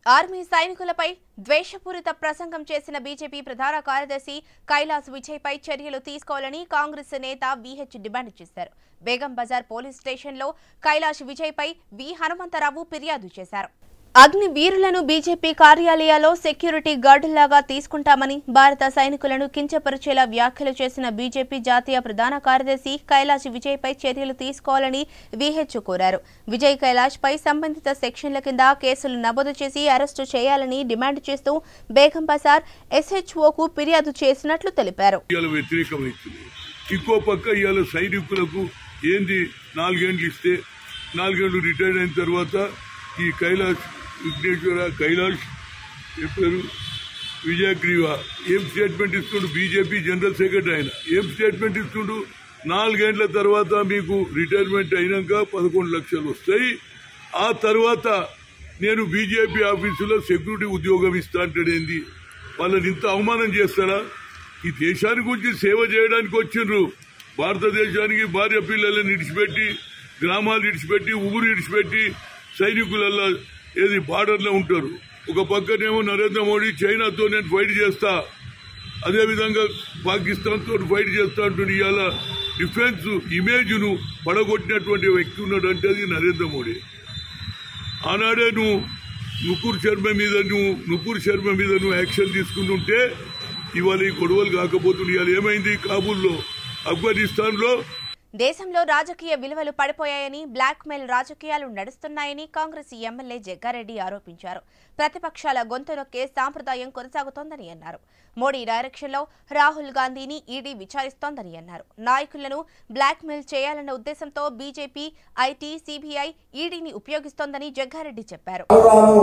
army సైనికులపై ద్వేషపూరిత ప్రసంగం చేసిన BJP ప్రధాన కార్యదర్శి కైలాస్ విజయ్పై చర్యలు తీసుకోవాలని కాంగ్రెస్ నేత విహెచ్ డిమాండ్ చేశారు బేగం బజార్ పోలీస్ స్టేషన్లో కైలాష్ విజయ్పై వి హనుమంతరావు ఫిర్యాదు చేశారు అగ్ని వీరులను బీజేపీ కార్యాలయాల్లో సెక్యూరిటీ గార్డులాగా తీసుకుంటామని భారత సైనికులను కించపరిచేలా వ్యాఖ్యలు చేసిన బీజేపీ జాతీయ ప్రధాన కార్యదర్శి కైలాష్ విజయ్ పై చర్యలు తీసుకోవాలని విహెచ్ కోరారు విజయ్ కైలాష్ పై సంబంధిత సెక్షన్ల కింద కేసులు నమోదు చేసి అరెస్టు చేయాలని డిమాండ్ చేస్తూ బేగం బజార్ ఎస్హెచ్ఓకు ఫిర్యాదు చేసినట్లు తెలిపారు ఇవాళ వ్యతిరేకమవుతుంది ఇంకో పక్క ఇవాళ సైనికులకు ఏంది నాలుగేండ్లు ఇస్తే నాలుగేండ్లు రిటైర్ అయిన తర్వాత ఈ కైలాష్ విఘ్నేశ్వర కైలాష్ చెప్పారు విజయగ్రీవ ఏం స్టేట్మెంట్ ఇస్తుండు బీజేపీ జనరల్ సెక్రటరీ ఆయన ఏం స్టేట్మెంట్ ఇస్తుండు నాలుగేండ్ల తర్వాత మీకు రిటైర్మెంట్ అయినాక పదకొండు లక్షలు వస్తాయి ఆ తర్వాత నేను బీజేపీ ఆఫీసులో సెక్యూరిటీ ఉద్యోగం ఇస్తా అంటాడేంది వాళ్ళని ఇంత అవమానం చేస్తారా ఈ దేశానికి గురించి సేవ చేయడానికి వచ్చిండ్రు భారతదేశానికి భార్య పిల్లలను ఇడిచిపెట్టి గ్రామాలు ఇడిచిపెట్టి ఊరు ఇడిచిపెట్టి సైనికులల్లో ఏది బార్డర్లో ఉంటారు ఒక పక్కనేమో నరేంద్ర మోడీ చైనాతో నేను ఫైట్ చేస్తా అదేవిధంగా పాకిస్తాన్తో ఫైట్ చేస్తా అంటుంది ఇవాళ డిఫెన్స్ ఇమేజ్ను పడగొట్టినటువంటి వ్యక్తి ఉన్నాడు అంటే అది నరేంద్ర మోడీ ఆనాడే నువ్వు నుకూర్ శర్మ మీద నువ్వు నుకూర్ శర్మ మీద నువ్వు యాక్షన్ తీసుకుంటుంటే ఇవాళ ఈ గొడవలు కాకపోతుంది ఇవాళ ఏమైంది కాబూల్లో ఆఫ్ఘనిస్తాన్లో దేశంలో రాజకీయ విలువలు పడిపోయాయని బ్లాక్ మెయిల్ రాజకీయాలు నడుస్తున్నాయని కాంగ్రెస్ ఎమ్మెల్యే జగ్గారెడ్డి ఆరోపించారు ప్రతిపక్షాల గొంతు నొక్కే సాంప్రదాయం కొనసాగుతోందని అన్నారు మోడీ డైరెక్షన్లో రాహుల్ గాంధీని ఈడీ విచారిస్తోందని అన్నారు నాయకులను బ్లాక్ మెయిల్ చేయాలన్న ఉద్దేశంతో బీజేపీ ఐటీ సిబిఐ ఈడీని ఉపయోగిస్తోందని జగ్గారెడ్డి చెప్పారు రాను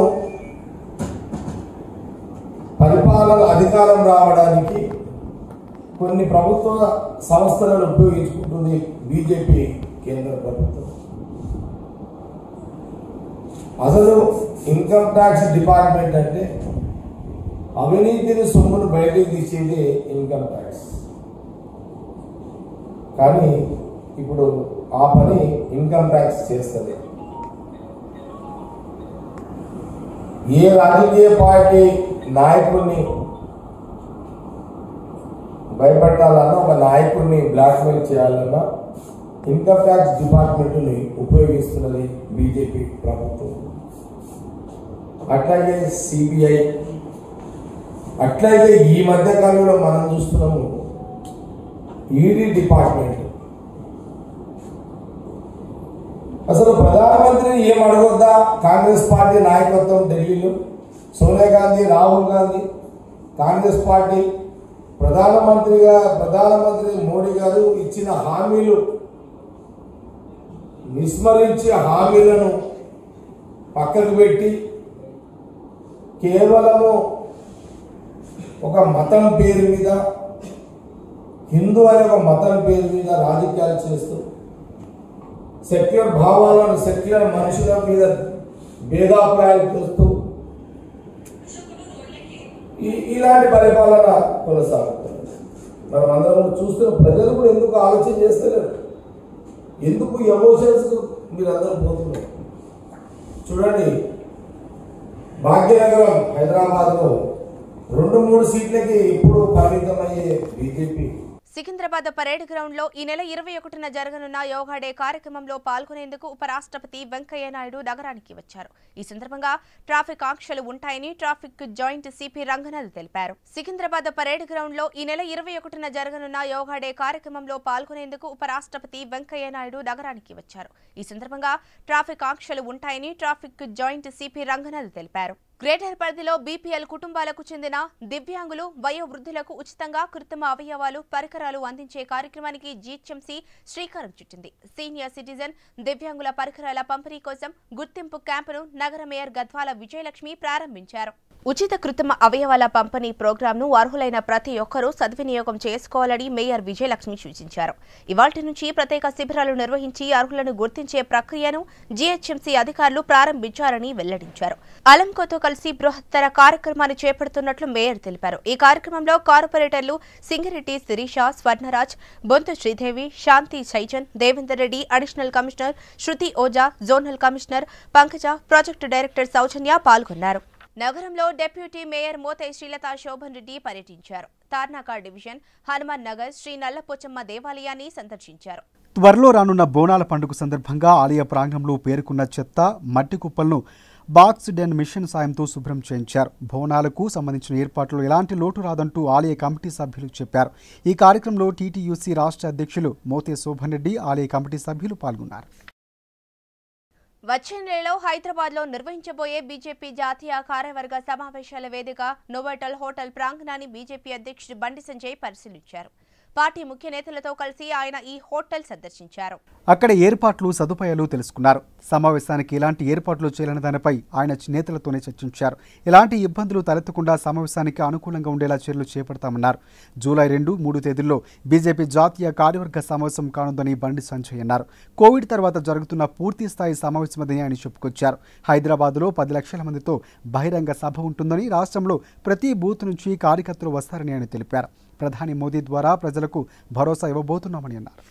పరిపాలన అధికారం రావడానికి కొన్ని ప్రభుత్వ సంస్థలను ఉపయోగించుకుంటుంది బీజేపీ కేంద్ర ప్రభుత్వం అసలు ఇన్కమ్ ట్యాక్స్ డిపార్ట్మెంట్ అంటే అవినీతిని సొమ్మును బయటకు తీసేది ఇన్కమ్ ట్యాక్స్ కానీ ఇప్పుడు ఆ పని ఇన్కమ్ ట్యాక్స్ చేస్తుంది ఏ రాజకీయ పార్టీ నాయకుడిని భయపెట్టాలన్నా ఒక నాయకుడిని బ్లాక్మెయిల్ చేయాలన్నా ఇన్కమ్ ట్యాక్స్ డిపార్ట్మెంట్ని ఉపయోగిస్తున్నది బీజేపీ ప్రభుత్వం అట్లాగే సిబిఐ అట్లాగే ఈ మధ్య కాలంలో మనం చూస్తున్నాము ఈడీ డిపార్ట్మెంట్ అసలు ప్రధానమంత్రిని ఏం అడగొద్దా కాంగ్రెస్ పార్టీ నాయకత్వం ఢిల్లీలో సోనియా గాంధీ రాహుల్ గాంధీ కాంగ్రెస్ పార్టీ ప్రధానమంత్రిగా ప్రధానమంత్రి మోడీ గారు ఇచ్చిన హామీలు విస్మరించి హామీలను పక్కకు పెట్టి కేవలము ఒక మతం పేరు మీద హిందూ అనే ఒక మతం పేరు మీద రాజకీయాలు చేస్తూ సెక్యులర్ భావాలను సెక్యులర్ మనుషుల మీద భేదాభిప్రాయాలు చూస్తూ ఈ- ఇలాంటి పరిపాలన కొనసాగుతుంది మనం అందరం చూస్తున్న ప్రజలు కూడా ఎందుకు ఆలోచన చేస్తలేరు ఎందుకు ఎమోషన్స్ మీరందరూ పోతున్నారు చూడండి భాగ్యనగరం హైదరాబాద్లో రెండు మూడు సీట్లకి ఇప్పుడు పరిమితమయ్యే బీజేపీ సికింద్రాబాద్ పరేడ్ గ్రౌండ్ లో ఈ నెల ఇరవై ఒకటిన జరగనున్న యోగా డే కార్యక్రమంలో పాల్గొనేందుకు ఉపరాష్ట్రపతి వెంకయ్య నాయుడు నగరానికి వచ్చారు ఈ సందర్భంగా ట్రాఫిక్ ఆంక్షలు ఉంటాయని ట్రాఫిక్ జాయింట్ సిపి రంగనాథ్ తెలిపారు సికింద్రాబాద్ పరేడ్ గ్రౌండ్ లో ఈ నెల ఇరవై ఒకటిన జరగనున్న యోగా డే కార్యక్రమంలో పాల్గొనేందుకు ఉపరాష్ట్రపతి వెంకయ్య నాయుడు నగరానికి వచ్చారు ఈ సందర్భంగా ట్రాఫిక్ ఆంక్షలు ఉంటాయని ట్రాఫిక్ జాయింట్ సిపి రంగనాథ్ తెలిపారు గ్రేటర్ పరిధిలో బీపీఎల్ కుటుంబాలకు చెందిన దివ్యాంగులు వయోవృద్ధులకు ఉచితంగా కృత్రిమ అవయవాలు పరికరాలు అందించే కార్యక్రమానికి జీహెచ్ఎంసీ శ్రీకారం చుట్టింది సీనియర్ సిటిజన్ దివ్యాంగుల పరికరాల పంపిణీ కోసం గుర్తింపు క్యాంపును నగర మేయర్ గద్వాల విజయలక్ష్మి ప్రారంభించారు ఉచిత కృత్రిమ అవయవాల పంపిణీ ప్రోగ్రాంను అర్హులైన ప్రతి ఒక్కరూ సద్వినియోగం చేసుకోవాలని మేయర్ విజయలక్ష్మి సూచించారు ఇవాల్టి నుంచి ప్రత్యేక శిబిరాలు నిర్వహించి అర్హులను గుర్తించే ప్రక్రియను జీహెచ్ఎంసీ అధికారులు ప్రారంభించారని వెల్లడించారు అలంకోతో కలిసి బృహత్తర కార్యక్రమాన్ని చేపడుతున్నట్లు మేయర్ తెలిపారు ఈ కార్యక్రమంలో కార్పొరేటర్లు Singireddy Sirisha Swarnaraj Bonthu Sridevi Shanthi Saijan Devender Reddy additional commissioner Sruthi Ojha zonal commissioner Pankaja project director Soujanya పాల్గొన్నారు నగరంలో డిప్యూటీ మేయర్ మోతే శ్రీలత శోభన్ రెడ్డి పర్యటించారు తార్నాక డివిజన్ హనుమాన్ నగర్ శ్రీ నల్లపోచమ్మ దేవాలయాన్ని సందర్శించారు త్వరలో రానున్న బోనాల పండుగ సందర్భంగా ఆలయ ప్రాంగణంలో పేరుకున్న చెత్త మట్టి కుప్పలను బాక్స్ డెన్ మిషన్ సాయంతో శుభ్రం చేయించారు బోనాలకు సంబంధించిన ఏర్పాట్లు ఎలాంటి లోటు రాదంటూ ఆలయ కమిటీ సభ్యులు చెప్పారు ఈ కార్యక్రమంలో టీటీయూసీ రాష్ట్ర అధ్యక్షులు మోతే శోభన్ రెడ్డి ఆలయ కమిటీ సభ్యులు పాల్గొన్నారు వచ్చే నెలలో హైదరాబాద్ లో నిర్వహించబోయే బీజేపీ జాతీయ కార్యవర్గ సమావేశాల వేదిక నోవోటల్ హోటల్ ప్రాంగణాన్ని బీజేపీ అధ్యక్షుడు బండి సంజయ్ పరిశీలించారు పార్టీ ముఖ్య నేతలతో కలిసి ఆయన ఈ హోటల్ సందర్శించారు అక్కడ ఏర్పాట్లు సదుపాయాలు తెలుసుకున్నారు సమావేశానికి ఎలాంటి ఏర్పాట్లు చేయాలనే దానిపై ఆయన నేతలతోనే చర్చించారు ఎలాంటి ఇబ్బందులు తలెత్తకుండా సమావేశానికి అనుకూలంగా ఉండేలా చర్యలు చేపడతామన్నారు జూలై రెండు మూడు తేదీల్లో బీజేపీ జాతీయ కార్యవర్గ సమావేశం కానుందని బండి సంజయ్ అన్నారు కోవిడ్ తర్వాత జరుగుతున్న పూర్తి స్థాయి సమావేశమని ఆయన చెప్పుకొచ్చారు హైదరాబాద్లో పది లక్షల మందితో బహిరంగ సభ ఉంటుందని రాష్ట్రంలో ప్రతి బూత్ నుంచి కార్యకర్తలు వస్తారని ఆయన తెలిపారు ప్రధాని మోదీ ద్వారా ప్రజలకు భరోసా ఇవ్వబోతున్నామని అన్నారు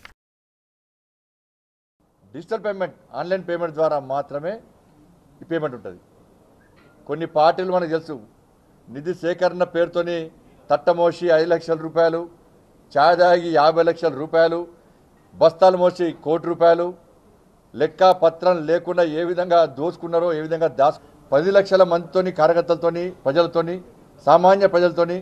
డిజిటల్ పేమెంట్ ఆన్లైన్ పేమెంట్ ద్వారా మాత్రమే ఈ పేమెంట్ ఉంటుంది కొన్ని పార్టీలు మనకు తెలుసు నిధి సేకరణ పేరుతోని తట్టమోసి ఐదు లక్షల రూపాయలు ఛాయ్ తాగి యాభై లక్షల రూపాయలు బస్తాలు మోసి కోటి రూపాయలు లెక్క పత్రం లేకుండా ఏ విధంగా దోచుకున్నారో ఏ విధంగా దాచు పది లక్షల మందితోని కార్యకర్తలతోని ప్రజలతోని సామాన్య ప్రజలతోని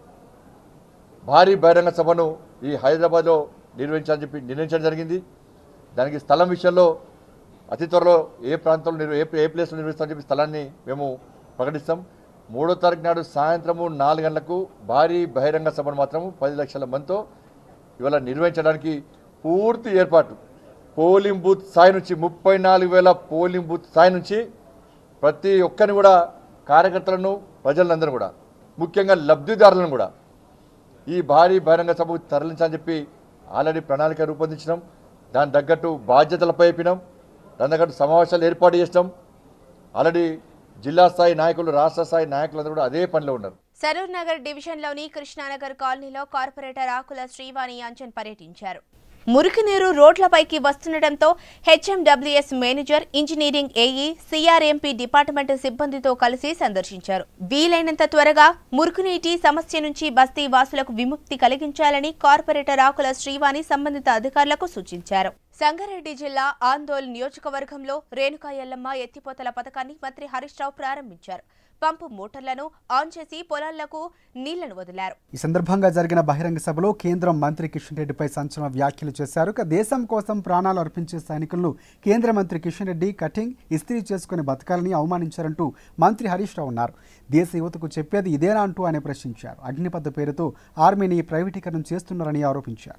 భారీ బహిరంగ సభను ఈ హైదరాబాద్లో నిర్వహించాలని చెప్పి నిర్ణయించడం జరిగింది దానికి స్థలం విషయంలో అతి త్వరలో ఏ ప్రాంతంలో నిర్వ- ఏ ఏ ప్లేస్లో నిర్వహిస్తామని చెప్పి స్థలాన్ని మేము ప్రకటిస్తాం మూడో తారీఖు నాడు సాయంత్రము నాలుగు గంటలకు భారీ బహిరంగ సభను మాత్రం పది లక్షల మందితో ఇవాళ నిర్వహించడానికి పూర్తి ఏర్పాటు పోలింగ్ బూత్ స్థాయి నుంచి ముప్పై నాలుగు వేల పోలింగ్ బూత్ స్థాయి నుంచి ప్రతి ఒక్కరిని కూడా కార్యకర్తలను ప్రజలందరూ కూడా ముఖ్యంగా లబ్ధిదారులను కూడా ఈ భారీ బహిరంగ సభకు తరలించాలని చెప్పి ఆల్రెడీ ప్రణాళిక రూపొందించినాం దాని తగ్గట్టు బాధ్యతలపై అయిపోయినాం దాని తగ్గట్టు సమావేశాలు ఏర్పాటు చేసినాం ఆల్రెడీ జిల్లా స్థాయి నాయకులు రాష్ట్ర స్థాయి నాయకులందరూ కూడా అదే పనిలో ఉన్నారు సరూర్ నగర్ డివిజన్లోని కృష్ణానగర్ కాలనీలో కార్పొరేటర్ ఆకుల శ్రీవాణి అంచన్ పర్యటించారు మురికినీరు రోడ్లపైకి వస్తుండటంతో HMWS manager engineering AE CRMP department సిబ్బందితో కలిసి సందర్శించారు వీలైనంత త్వరగా మురుగునీటి సమస్య నుంచి బస్తీ వాసులకు విముక్తి కలిగించాలని కార్పొరేటర్ ఆకుల శ్రీవాణి సంబంధిత అధికారులకు సూచించారు సంగారెడ్డి జిల్లా ఆందోళ్ నియోజకవర్గంలో రేణుకా ఎల్లమ్మ ఎత్తిపోతల పథకాన్ని మంత్రి హరీష్ రావు ప్రారంభించారు పంపు మోటార్లను ఆన్ చేసి పొలాలకు నీళ్లను వదిలారు ఈ సందర్భంగా జరిగిన బహిరంగ సభలో కేంద్రం మంత్రి కిషన్ రెడ్డిపై సంచలన వ్యాఖ్యలు చేశారు ఇక దేశం కోసం ప్రాణాలు అర్పించే సైనికులను కేంద్ర మంత్రి కిషన్ రెడ్డి కటింగ్ ఇస్త్రీ చేసుకుని బతకాలని అవమానించారంటూ మంత్రి హరీష్ రావు అన్నారు దేశ యువతకు చెప్పేది ఇదేనా అంటూ ఆయన ప్రశ్నించారు అగ్నిపథ పేరుతో ఆర్మీని ప్రైవేటీకరణ చేస్తున్నారని ఆరోపించారు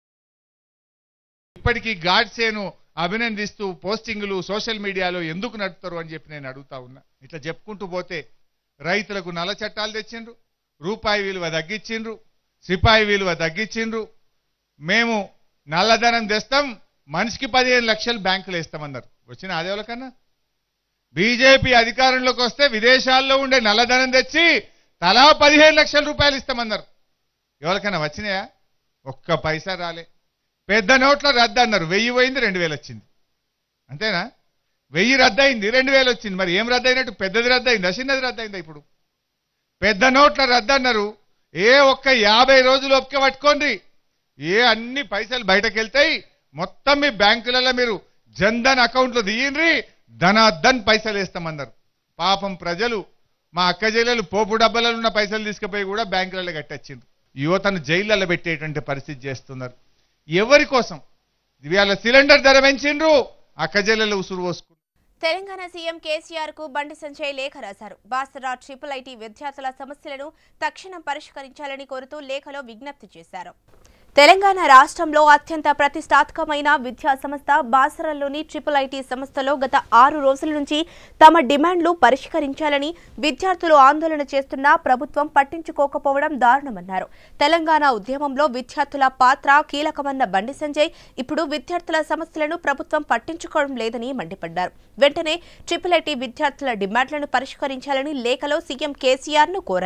ఇప్పటికీ గాడ్సేను అభినందిస్తూ పోస్టింగులు సోషల్ మీడియాలో ఎందుకు నడుపుతారు అని చెప్పి నేను అడుగుతా ఉన్నా ఇట్లా చెప్పుకుంటూ పోతే రైతులకు నల్ల చట్టాలు తెచ్చిండ్రు రూపాయి విలువ తగ్గించిండ్రు సిపాయి విలువ తగ్గించిండ్రు మేము నల్లధనం తెస్తాం మనిషికి పదిహేను లక్షలు బ్యాంకులు వేస్తామన్నారు వచ్చిన ఆదేవాళ్ళకన్నా బీజేపీ అధికారంలోకి వస్తే విదేశాల్లో ఉండే నల్లధనం తెచ్చి తలా పదిహేను లక్షల రూపాయలు ఇస్తామన్నారు ఎవరికైనా వచ్చినాయా ఒక్క పైసా రాలే పెద్ద నోట్ల రద్దు అన్నారు వెయ్యి పోయింది రెండు వేలు వచ్చింది అంతేనా వెయ్యి రద్దు అయింది రెండు వేలు వచ్చింది మరి ఏం రద్దు అయినట్టు పెద్దది రద్దు అయిందా చిన్నది రద్దు అయిందా ఇప్పుడు పెద్ద నోట్ల రద్దు అన్నారు ఏ ఒక్క యాభై రోజులు ఒక్క పట్టుకోండి ఏ అన్ని పైసలు బయటకు వెళ్తాయి మొత్తం మీ బ్యాంకులలో మీరు జన్ధన్ అకౌంట్లు తీయండి ధనాధన్ పైసలు వేస్తామన్నారు పాపం ప్రజలు మా అక్క చెల్లెలు పోపు డబ్బాలలో ఉన్న పైసలు తీసుకుపోయి కూడా బ్యాంకులలో కట్టొచ్చిండ్రు యువతను జైళ్ళలో పెట్టేటువంటి పరిస్థితి చేస్తున్నారు ఎవరి కోసం ఇవాళ సిలిండర్ ధర పెంచిండ్రు అక్క చెల్లెలు ఉసురు పోసుకున్నారు తెలంగాణ సీఎం కేసీఆర్ కు బండి సంజయ్ లేఖ రాశారు బాసరా ట్రిపుల్ ఐటీ విద్యార్థుల సమస్యలను తక్షణం పరిష్కరించాలని కోరుతూ లేఖలో విజ్ఞప్తి చేశారు తెలంగాణ రాష్ట్రంలో అత్యంత ప్రతిష్టాత్మకమైన విద్యా సంస్థ బాసరాలోని ట్రిపుల్ ఐటీ సంస్థలో గత ఆరు రోజుల నుంచి తమ డిమాండ్లు పరిష్కరించాలని విద్యార్థులు ఆందోళన చేస్తున్నా ప్రభుత్వం పట్టించుకోకపోవడం దారుణమన్నారు తెలంగాణ ఉద్యమంలో విద్యార్థుల పాత్ర కీలకమన్న బండి సంజయ్ ఇప్పుడు విద్యార్థుల సమస్యలను ప్రభుత్వం పట్టించుకోవడం లేదని మండిపడ్డారు వెంటనే ట్రిపుల్ ఐటీ విద్యార్థుల డిమాండ్లను పరిష్కరించాలని లేఖలో సీఎం కేసీఆర్ ను కోరారు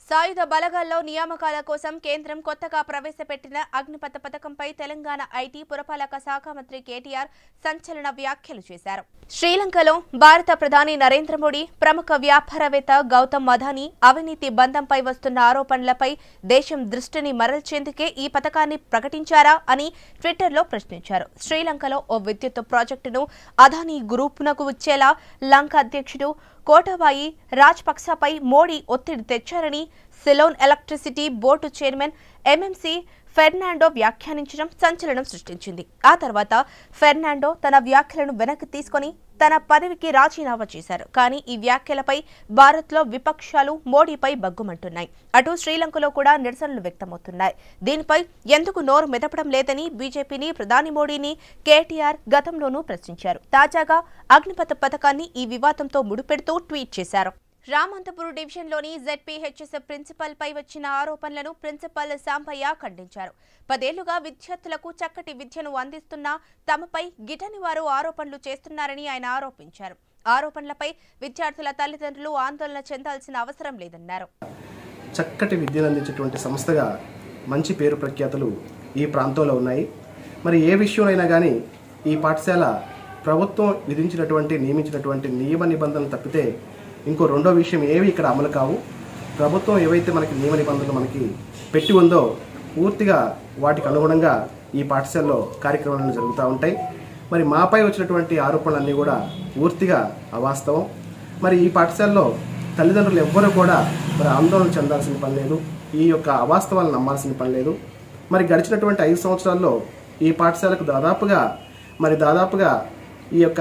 సాయుధ బలగాల్లో నియామకాల కోసం కేంద్రం కొత్తగా ప్రవేశపెట్టిన అగ్నిపథ పథకంపై తెలంగాణ ఐటీ పురపాలక శాఖ మంత్రి కేటీఆర్ సంచలన వ్యాఖ్యలు చేశారు శ్రీలంకలో భారత ప్రధాని నరేంద్ర మోడీ ప్రముఖ వ్యాపారవేత్త గౌతమ్ అదానీ అవినీతి బంధంపై వస్తున్న ఆరోపణలపై దేశం దృష్టిని మరల్చేందుకే ఈ పథకాన్ని ప్రకటించారా అని ట్విట్టర్లో ప్రశ్నించారు శ్రీలంకలో ఓ విద్యుత్ ప్రాజెక్టును అదానీ గ్రూపునకు వచ్చేలా లంక అధ్యక్షుడు కోటబాయి రాజపక్సపై మోడీ ఒత్తిడి తెచ్చారని Ceylon electricity board chairman MMC Ferdinando వ్యాఖ్యానించడం సంచలనం సృష్టించింది ఆ తర్వాత ఫెర్నాండో తన వ్యాఖ్యలను వెనక్కి తీసుకొని తన పదవికి రాజీనామా చేశారు కానీ ఈ వ్యాఖ్యలపై భారత్లో విపక్షాలు మోడీపై బగ్గుమంటున్నాయి అటు శ్రీలంకలో కూడా నిరసనలు వ్యక్తమవుతున్నాయి దీనిపై ఎందుకు నోరు మెదపడం లేదని బీజేపీని ప్రధాని మోడీని కేటీఆర్ గతంలోనూ ప్రశ్నించారు తాజాగా అగ్నిపథ పథకాన్ని ఈ వివాదంతో ముడిపెడుతూ ట్వీట్ చేశారు రామంతపూర్ డివిజన్లోని జెడ్పీహెచ్ఎస్ ప్రిన్సిపల్ పై వచ్చిన ఆరోపణలను ప్రిన్సిపల్ సాంబయ్య ఖండించారు పదేళ్లుగా విద్యార్థులకు చక్కటి విద్యను అందిస్తున్నా తమపై గిటని వారు ఆరోపణలు చేస్తున్నారని ఆయన ఆరోపించారు ఆరోపణలపై విద్యార్థుల తల్లిదండ్రులు ఆందోళన చెందాల్సిన అవసరం లేదన్నారు చక్కటి విద్యను అందించేటువంటి సంస్థగా మంచి పేరు ప్రఖ్యాతులు ఈ ప్రాంతంలో ఉన్నాయి మరి ఏ విషయంలో కానీ ఈ పాఠశాల ప్రభుత్వం విధించినటువంటి నియమించినటువంటి నియమ నిబంధనలు తప్పితే ఇంకో రెండో విషయం ఏవి ఇక్కడ అమలు కావు ప్రభుత్వం ఏవైతే మనకి నియమ నిబంధనలు మనకి పెట్టి ఉందో పూర్తిగా వాటికి అనుగుణంగా ఈ పాఠశాలలో కార్యక్రమాలు జరుగుతూ ఉంటాయి మరి మాపై వచ్చినటువంటి ఆరోపణలన్నీ కూడా పూర్తిగా అవాస్తవం మరి ఈ పాఠశాలలో తల్లిదండ్రులు ఎవ్వరూ కూడా మరి ఆందోళన చెందాల్సిన పని లేదు ఈ యొక్క అవాస్తవాలను నమ్మాల్సిన పని లేదు మరి గడిచినటువంటి ఐదు సంవత్సరాల్లో ఈ పాఠశాలకు దాదాపుగా మరి దాదాపుగా ఈ యొక్క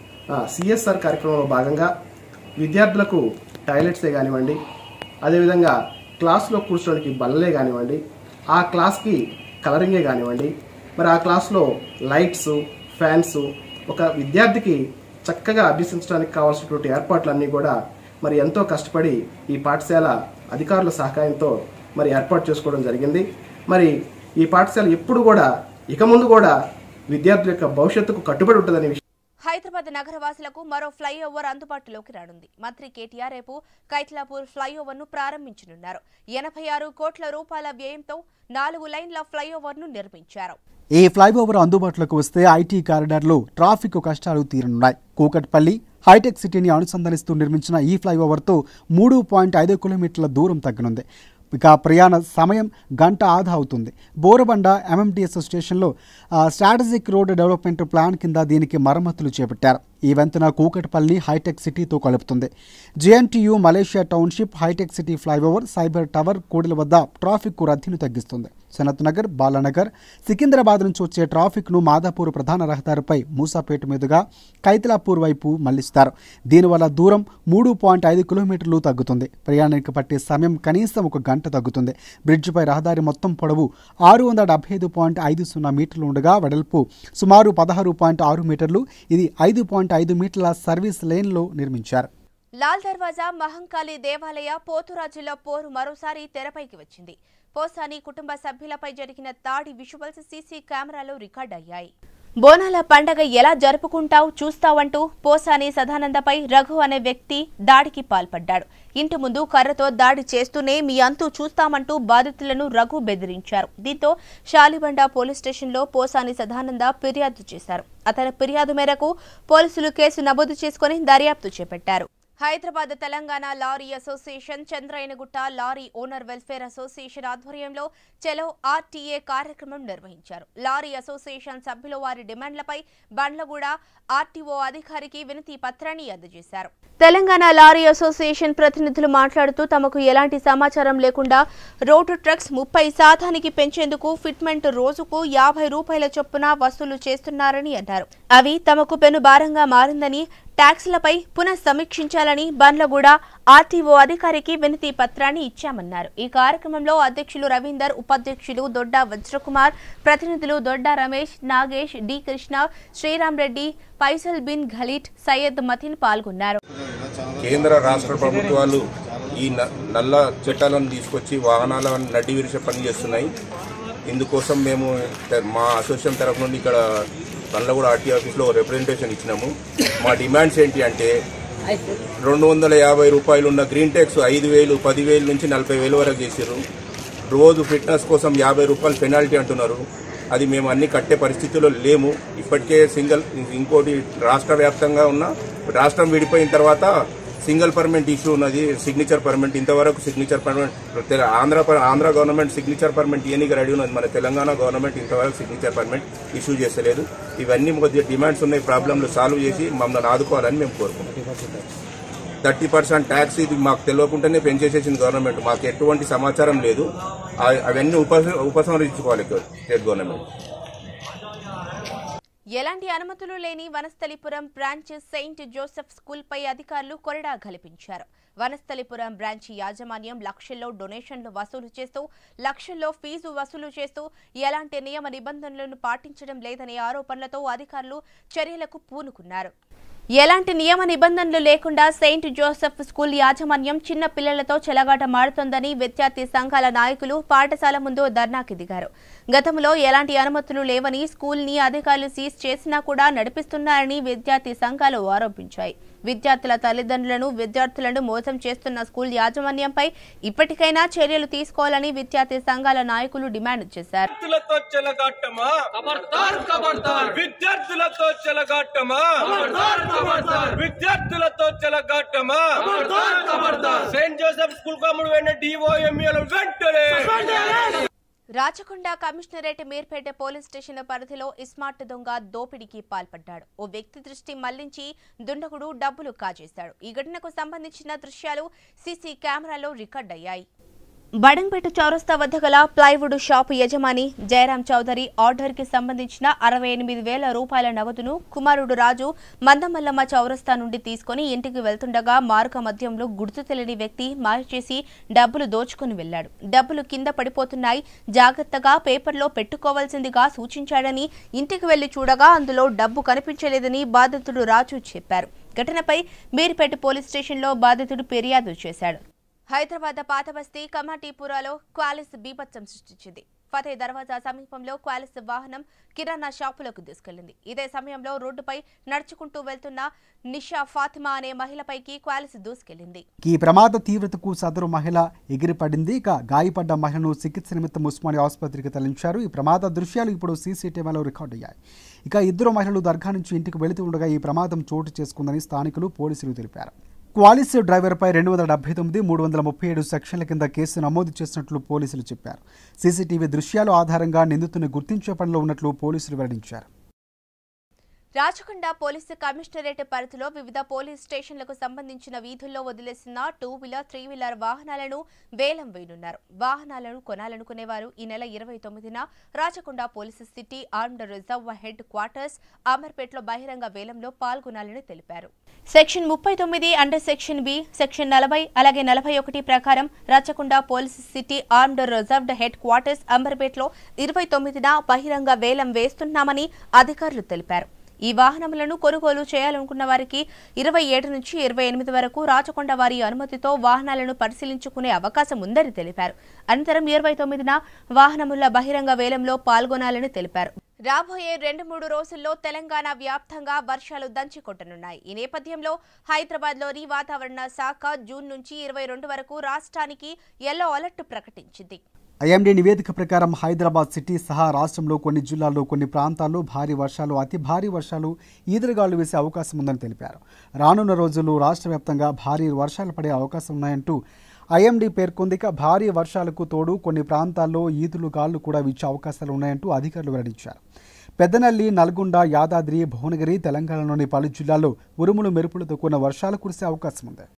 సిఎస్ఆర్ కార్యక్రమంలో భాగంగా విద్యార్థులకు టాయిలెట్సే కానివ్వండి అదేవిధంగా క్లాస్లో కూర్చోడానికి బల్లలే కానివ్వండి ఆ క్లాస్కి కలరింగే కానివ్వండి మరి ఆ క్లాస్లో లైట్స్ ఫ్యాన్స్ ఒక విద్యార్థికి చక్కగా అభ్యసించడానికి కావాల్సినటువంటి ఏర్పాట్లన్నీ కూడా మరి ఎంతో కష్టపడి ఈ పాఠశాల అధికారుల సహకారంతో మరి ఏర్పాటు చేసుకోవడం జరిగింది మరి ఈ పాఠశాల ఎప్పుడు కూడా ఇక ముందు కూడా విద్యార్థుల యొక్క భవిష్యత్తుకు కట్టుబడి ఉంటుందనే విషయం హైదరాబాద్ నగరవాసులకు మరో ఫ్లైఓవర్ అందుబాటులోకి రానుంది మంత్రి కేటీఆర్ రేపు కైట్లాపూర్ ఫ్లైఓవర్ను ప్రారంభించనున్నారు ఎనభై ఆరు కోట్ల రూపాయల వ్యయంతో నాలుగు లైన్ల ఫ్లైఓవర్ను నిర్మించారు ఈ ఫ్లైఓవర్ అందుబాటులోకి వస్తే ఐటీ కారిడార్లో ట్రాఫిక్ కష్టాలు తీరనున్నాయి కూకట్పల్లి హైటెక్ సిటీని అనుసంధానిస్తూ నిర్మించిన ఈ ఫ్లైఓవర్తో మూడు పాయింట్ ఐదు కిలోమీటర్ల దూరం తగ్గనుంది ఇక ప్రయాణ సమయం గంట ఆదా అవుతుంది బోరబండ ఎంఎంటీఎస్ స్టేషన్లో ఆ, స్ట్రాటజిక్ రోడ్ డెవలప్మెంట్ ప్లాన్ కింద దీనికి మరమ్మతులు చేపట్టారు ఈ వంతెన కూకట్పల్లి హైటెక్ సిటీతో కలుపుతుంది JNTU Malaysia township hitech city flyover cyber tower కూడల వద్ద ట్రాఫిక్ రద్దీని తగ్గిస్తుంది సనత్ నగర్ బాలానగర్ సికింద్రాబాద్ నుంచి వచ్చే ట్రాఫిక్ను మాదాపూర్ ప్రధాన రహదారిపై మూసాపేట మీదుగా కైతలాపూర్ వైపు మళ్లిస్తారు దీనివల్ల దూరం మూడు పాయింట్ ఐదు కిలోమీటర్లు తగ్గుతుంది ప్రయాణానికి పట్టే సమయం కనీసం ఒక గంట తగ్గుతుంది బ్రిడ్జిపై రహదారి మొత్తం పొడవు ఆరు వందల డెబ్బై ఐదు పాయింట్ ఐదు సున్నా మీటర్లు ఉండగా వెడల్పు సుమారు పదహారు పాయింట్ ఆరు మీటర్లు ఇది ఐదు పాయింట్ ఐదు మీటర్ల సర్వీస్ లేన్లో నిర్మించారు లాల్ దర్వాజా మహంకాళి దేవాలయ పోతురాజుల పోరు మరోసారి తెరపైకి వచ్చింది పోసాని కుటుంబ సభ్యులపై జరిగిన దాడి విజువల్స్ సీసీ కెమెరాలో రికార్డ్ అయ్యాయి బోనాల పండగ ఎలా జరుపుకుంటావు చూస్తావంటూ పోసాని సదానందపై రఘు అనే వ్యక్తి దాడికి పాల్పడ్డాడు ఇంటి ముందు కర్రతో దాడి చేస్తూనే మీ అంతు చూస్తామంటూ బాధితులను రఘు బెదిరించారు దీంతో షాలిబండ పోలీస్ స్టేషన్లో పోసాని సదానంద ఫిర్యాదు చేశారు అతని ఫిర్యాదు మేరకు పోలీసులు కేసు నమోదు చేసుకుని దర్యాప్తు చేపట్టారు Hyderabad Telangana lorry association Chandrayangutta lorry owner welfare association ఆధ్వర్యంలో చెలో ఆర్టీఏ కార్యక్రమం నిర్వహించారు లారీ అసోసియేషన్ సభ్యులు వారి డిమాండ్లపై బండ్లగూడ ఆర్టీఓ అధికారికి వినతి పత్రాన్ని అందజేశారు తెలంగాణ లారీ అసోసియేషన్ ప్రతినిధులు మాట్లాడుతూ తమకు ఎలాంటి సమాచారం లేకుండా రోడ్డు ట్రక్స్ ముప్పై శాతానికి పెంచేందుకు ఫిట్మెంట్ రోజుకు యాభై రూపాయల చొప్పున వసూలు చేస్తున్నారని అన్నారు అవి తమకు పెను భారంగా మారిందని ట్యాక్స్లపై పునః సమీక్షించాలని బండ్లగూడ ఆర్టీఓ అధికారికి వినతి పత్రాన్ని ఇచ్చామన్నారు ఈ కార్యక్రమంలో అధ్యక్షులు రవీందర్ ఉపాధ్యక్షులు దొడ్డ వజ్రకుమార్ ప్రతినిధులు దొడ్డ రమేష్ నాగేష్ డి కృష్ణ శ్రీరామ్ రెడ్డి పైసల్ బిన్ ఘలీట్ సయ్యద్ మతిన్ పాల్గొన్నారు కేంద్ర రాష్ట్ర ప్రభుత్వాలు ఈ న- నల్ల చట్టాలను తీసుకొచ్చి వాహనాల నడ్డి విరిచే పని చేస్తున్నాయి ఇందుకోసం మేము త- మా అసోసియేషన్ తరఫు నుండి ఇక్కడ బండ్లగూడ ఆర్టీ ఆఫీస్లో రిప్రజెంటేషన్ ఇచ్చినాము మా డిమాండ్స్ ఏంటి అంటే రెండు వందల యాభై రూపాయలు ఉన్న గ్రీన్ ట్యాక్స్ ఐదు వేలు పదివేలు నుంచి నలభై వేలు వరకు చేసారు రోజు ఫిట్నెస్ కోసం యాభై రూపాయలు పెనాల్టీ అంటున్నారు అది మేము అన్ని కట్టే పరిస్థితిలో లేము ఇప్పటికే సింగిల్ ఇంకోటి రాష్ట్ర వ్యాప్తంగా ఉన్న రాష్ట్రం విడిపోయిన తర్వాత సింగిల్ పర్మనెంట్ ఇష్యూ ఉన్నది సిగ్నేచర్ పర్మనెంట్ ఇంతవరకు signature permanent Andhra Andhra government signature permanent ఇయనికి రెడీ ఉన్నది మన తెలంగాణ గవర్నమెంట్ ఇంతవరకు సిగ్నేచర్ పర్మనెంట్ ఇష్యూ చేస్తలేదు ఇవన్నీ కొద్దిగా డిమాండ్స్ ఉన్నాయి ప్రాబ్లంలు సాల్వ్ చేసి మమ్మల్ని ఆదుకోవాలని మేము కోరుకుంటున్నాం థర్టీ పర్సెంట్ ట్యాక్స్ ఇది మాకు తెలియకుండానే పెంచేసేసింది గవర్నమెంట్ మాకు ఎటువంటి సమాచారం లేదు ఆ- అవన్నీ ఉప ఉపసంహరించుకోవాలి స్టేట్ గవర్నమెంట్ ఎలాంటి అనుమతులు లేని Vanasthalipuram branch Saint Joseph school పై అధికారులు కొరడా కల్పించారు వనస్థలిపురం బ్రాంచ్ యాజమాన్యం లక్షల్లో డొనేషన్లు వసూలు చేస్తూ లక్షల్లో ఫీజు వసూలు చేస్తూ ఎలాంటి నియమ నిబంధనలను పాటించడం లేదనే ఆరోపణలతో అధికారులు చర్యలకు పూనుకున్నారు ఎలాంటి నియమ నిబంధనలు లేకుండా సెయింట్ జోసెఫ్ స్కూల్ యాజమాన్యం చిన్న పిల్లలతో చెలగాట మారుతోందని విద్యార్థి సంఘాల నాయకులు పాఠశాల ముందు ధర్నాకి దిగారు గతంలో ఎలాంటి అనుమతులు లేవని స్కూల్ ని అధికారులు సీజ్ చేసినా కూడా నడిపిస్తున్నారని విద్యార్థి సంఘాలు ఆరోపించాయి విద్యార్థుల తల్లిదండ్రులను విద్యార్థులను మోసం చేస్తున్న స్కూల్ యాజమాన్యంపై ఇప్పటికైనా చర్యలు తీసుకోవాలని విద్యార్థి సంఘాల నాయకులు డిమాండ్ చేశారు విద్యార్థులతో చెలగాటమా విద్యార్థులతో చెలగాటమా విద్యార్థులతో చెలగాటమా సెయింట్ జోసెఫ్ స్కూల్ కమ్ముడు వెంట డిఓఎంఏలు వెంటనే Rachakonda commissionerate Meerpet police station పరిధిలో ఇస్మార్ట్ దొంగ దోపిడీకి పాల్పడ్డాడు ఓ వ్యక్తి దృష్టి మళ్లించి దుండగుడు డబ్బులు కాజేశాడు ఈ ఘటనకు సంబంధించిన దృశ్యాలు సీసీ కెమెరాలో రికార్డ్ అయ్యాయి బడంపేట చౌరస్తా వద్ద గల ప్లైవుడ్ షాపు యజమాని జయరాం చౌదరి ఆర్డర్ కి సంబంధించిన అరవై ఎనిమిది వేల రూపాయల నగదును కుమారుడు రాజు మందమల్లమ్మ చౌరస్తా నుండి తీసుకుని ఇంటికి వెళ్తుండగా మార్గ మధ్యంలో గుర్తు తెలియని వ్యక్తి మాయ చేసి డబ్బులు దోచుకుని వెళ్లాడు డబ్బులు కింద పడిపోతున్నాయి జాగ్రత్తగా పేపర్లో పెట్టుకోవాల్సిందిగా సూచించాడని ఇంటికి వెళ్లి చూడగా అందులో డబ్బు కనిపించలేదని బాధితుడు రాజు చెప్పారు ఘటనపై మీర్పేట పోలీస్ స్టేషన్లో బాధితుడు ఫిర్యాదు చేశాడు హైదరాబాద్ పాతబస్తీ కమాటీపురాలో క్వాలిస్ బీభత్సం సృష్టించింది ఫతే దర్వాజా సమీపంలో క్వాలిస్ వాహనం కిరాణా షాపులకు దూసుకెళ్లింది ఇదే సమయంలో రోడ్డుపై నడుచుకుంటూ వెళ్తున్న నిషా ఫాతిమా అనే మహిళపైకి క్వాలిస్ దూసుకెళ్లింది ఈ ప్రమాద తీవ్రతకు సదరు మహిళ ఎగిరిపడింది ఇక గాయపడ్డ మహిళను చికిత్స నిమిత్తం ఉస్మానియా ఆసుపత్రికి తరలించారు ఈ ప్రమాద దృశ్యాలు ఇప్పుడు సీసీటీవీలో రికార్డు అయ్యాయి ఇక ఇద్దరు మహిళలు దర్గా నుంచి ఇంటికి వెళుతూ ఉండగా ఈ ప్రమాదం చోటు చేసుకుందని స్థానికులు పోలీసులు తెలిపారు క్వాలిస్ డ్రైవర్పై రెండు వందల డెబ్బై తొమ్మిది మూడు వందల ముప్పై ఏడు సెక్షన్ల కింద కేసు నమోదు చేసినట్లు పోలీసులు చెప్పారు సీసీటీవీ దృశ్యాల ఆధారంగా నిందితుని గుర్తించే పనిలో ఉన్నట్లు పోలీసులు వెల్లడించారు రాచకొండ పోలీసు కమిషనరేట్ పరిధిలో వివిధ పోలీస్ స్టేషన్లకు సంబంధించిన వీధుల్లో వదిలేసిన టూ వీలర్ త్రీ వీలర్ వాహనాలను వేలం వేయనున్నారు వాహనాలను కొనాలనుకునేవారు ఈ నెల ఇరవై తొమ్మిదిన Rachakonda police city armed reserve headquarters అమర్పేటలో బహిరంగ వేలంలో పాల్గొనాలని తెలిపారు సెక్షన్ ముప్పై తొమ్మిది అండర్ సెక్షన్ బి సెక్షన్ నలభై అలాగే నలభై ఒకటి ప్రకారం Rachakonda police city armed reserved headquarters అంబర్పేటలో ఇరవై తొమ్మిదిన బహిరంగ వేలం వేస్తున్నామని అధికారులు తెలిపారు ఈ వాహనములను కొనుగోలు చేయాలనుకున్న వారికి ఇరవై ఏడు నుంచి ఇరవై ఎనిమిది వరకు రాచకొండ వారి అనుమతితో వాహనాలను పరిశీలించుకునే అవకాశం ఉందని తెలిపారు అనంతరం ఇరవై తొమ్మిదిన వాహనముల బహిరంగ వేలంలో పాల్గొనాలని తెలిపారు రాబోయే రెండు మూడు రోజుల్లో తెలంగాణ వ్యాప్తంగా వర్షాలు దంచికొట్టనున్నాయి ఈ నేపథ్యంలో హైదరాబాద్లోని వాతావరణ శాఖ జూన్ నుంచి ఇరవై రెండు వరకు రాష్ట్రానికి ఎల్లో అలర్ట్ ప్రకటించింది ఐఎండీ నివేదిక ప్రకారం హైదరాబాద్ సిటీ సహా రాష్ట్రంలో కొన్ని జిల్లాల్లో కొన్ని ప్రాంతాల్లో భారీ వర్షాలు అతి భారీ వర్షాలు ఈదురుగాలు వేసే అవకాశం ఉందని తెలిపారు రానున్న రోజుల్లో రాష్ట్ర వ్యాప్తంగా భారీ వర్షాలు పడే అవకాశం ఉన్నాయంటూ ఐఎండీ పేర్కొంది ఇక భారీ వర్షాలకు తోడు కొన్ని ప్రాంతాల్లో ఈదులు గాలు కూడా వీచే అవకాశాలు ఉన్నాయంటూ అధికారులు వెల్లడించారు పెద్దనల్లి నల్గొండ యాదాద్రి భువనగిరి తెలంగాణలోని పలు జిల్లాల్లో ఉరుములు మెరుపులతో కూడిన వర్షాలు కురిసే అవకాశం ఉంది